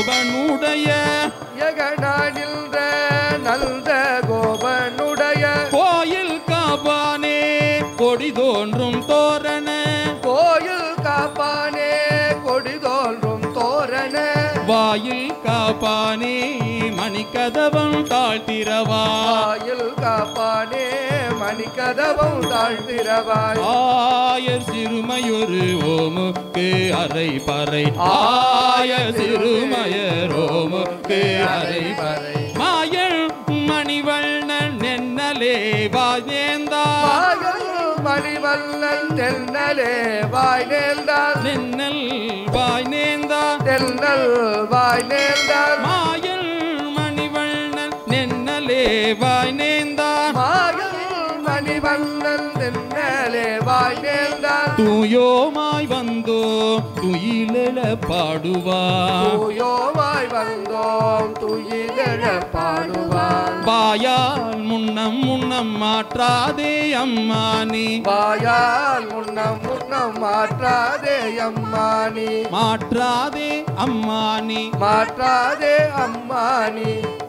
கோபனுடைய எகனானில்ற நல்த கோபனுடைய கோயில் காப்பானே கொடி தோன்றும் தோரண கோயில் காப்பானே கொடி தோன்றும் தோரண வாயில் காப்பானே மணிக்கதவம் தாழ்த்திரவா வாயில் காப்பானே மணிக்கதவும் தாழ்த்திரவாய் ஆயர் சிறுமையொரு ஓமுக்கு அரை பறை ஆயர் சிறுமையர் ஓமுக்கு அரை பறை மாயள் மணிவண்ணன் நென்னலே வாஜேந்தா வாயில் மணிவல்லன் தென்னலே வாய் நேர்ந்தால் நென்னல் வாய் நேந்தா தென்னல் வாய் நேர்ந்தால் மாயல் மணிவண்ணன் நென்னலே வாய் நேந்தா மாயில் மணிவல்லன் தென்னலே வாய் நேர்ந்தால் தூயோமாய் வந்தோ துயிலெழ பாடுவா தூயோமாய் வந்தோம் துயிலெழ பாடுவான் வாயால் முன்னம் முன்னம் மாற்றாதே அம்மா நீ வாயால் முன்னம் முன்னம் மாற்றாதே அம்மா நீ மாற்றாதே அம்மா நீ மாற்றாதே அம்மா நீ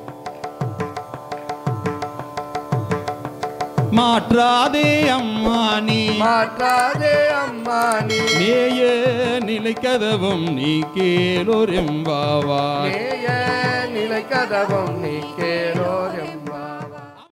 மாற்றாதே அம்மா நீ மாற்றாதே அம்மா நீ நேய நிலைக்கதவும் நீ கேளோரெம்பாவாய் நேய நிலை கதவும் நீ கேளோ